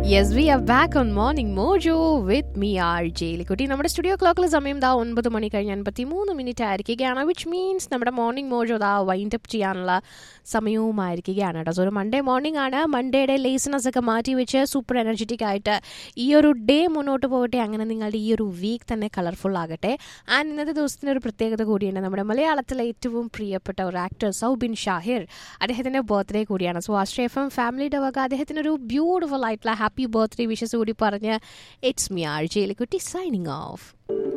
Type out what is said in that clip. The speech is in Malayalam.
yes we are back on morning mojo with me R ജയിലിക്കുട്ടി നമ്മുടെ സ്റ്റുഡിയോ ക്ലോക്കിൽ സമയം ദാ ഒൻപത് മണി കഴിഞ്ഞ് അൻപത്തി മൂന്ന് മിനിറ്റ് ആയിരിക്കുകയാണ് വിച്ച് മീൻസ് നമ്മുടെ മോർണിംഗ് മോജോ ദാ വൈൻഡ് അപ്പ് ചെയ്യാനുള്ള സമയവുമായിരിക്കുകയാണ് കേട്ടോ സോ ഒരു മൺഡേ മോർണിംഗ് ആണ് മൺഡേയുടെ ലേസിനെസ് ഒക്കെ മാറ്റി വെച്ച് സൂപ്പർ എനർജറ്റിക് ആയിട്ട് ഈ ഒരു ഡേ മുന്നോട്ട് പോകട്ടെ അങ്ങനെ നിങ്ങളുടെ ഈ ഒരു വീക്ക് തന്നെ കളർഫുൾ ആകട്ടെ ആൻഡ് ഇന്നത്തെ ദിവസത്തിന് ഒരു പ്രത്യേകത കൂടിയുണ്ട് നമ്മുടെ മലയാളത്തിലെ ഏറ്റവും പ്രിയപ്പെട്ട ഒരു ആക്ടർ സൗബിൻ ഷാഹിർ അദ്ദേഹത്തിന്റെ ബർത്ത്ഡേ കൂടിയാണ് സോ ആശ്രയ എഫ് എം ഫാമിലിയുടെ വക അദ്ദേഹത്തിന് ഒരു ബ്യൂട്ടിഫുൾ ആയിട്ടുള്ള ഹാപ്പി ബർത്ത്ഡേ വിഷസ് കൂടി പറഞ്ഞ് ഇറ്റ്സ് മി ആർ ജയിലിക്കുട്ടി സൈനിങ് ഓഫ്